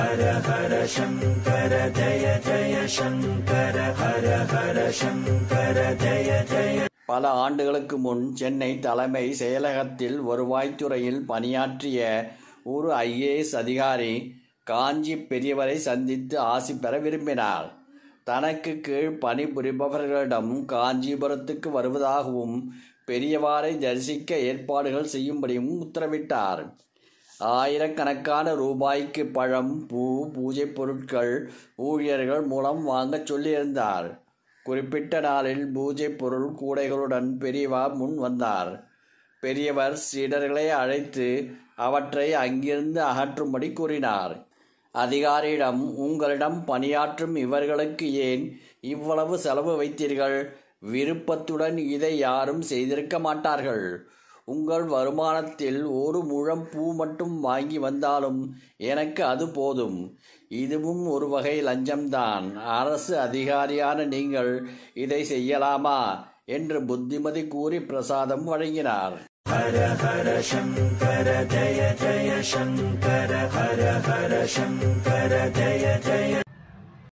ஹர ஹர சங்கர ஜய ஜய சங்கர ஹர ஹர சங்கர ஜய ஜய பல ஆண்டுகளுக்கு முன் சென்னை தலைமை செயலகத்தில் வருவாய்த்துறையில் பணியாற்றிய ஒரு ஐஏஎஸ் அதிகாரி காஞ்சி பெரியவரை சந்தித்து ஆசி பெற விரும்பினார் தனக்கு கீழ் பணிபுரிபவர்களிடம் காஞ்சிபுரத்துக்கு வருவதாகவும் பெரியவாரை தரிசிக்க ஏற்பாடுகள் செய்யும்படியும் உத்தரவிட்டார் ஆயிரக்கணக்கான ரூபாய்க்கு பழம் பூ பூஜை பொருட்கள் ஊழியர்கள் மூலம் வாங்கச் சொல்லியிருந்தார் குறிப்பிட்ட நாளில் பூஜை பொருள் கூடைகளுடன் பெரியவா முன் வந்தார் பெரியவர் சீடர்களை அழைத்து அவற்றை அங்கிருந்து அகற்றும்படி கூறினார் அதிகாரியிடம் உங்களிடம் பணியாற்றும் இவர்களுக்கு ஏன் இவ்வளவு செலவு வைத்தீர்கள் விருப்பத்துடன் இதை யாரும் செய்திருக்க மாட்டார்கள் உங்கள் வருமானத்தில் ஒரு முழம் பூ மட்டும் வாங்கி வந்தாலும் எனக்கு அது போதும் இதுவும் ஒரு வகை லஞ்சம்தான் அரசு அதிகாரியான நீங்கள் இதை செய்யலாமா என்று புத்திமதி கூறி பிரசாதம் வழங்கினார் ஹர ஹர சங்கர ஜய ஜய சங்கர ஹர ஹர சங்கர ஜய ஜய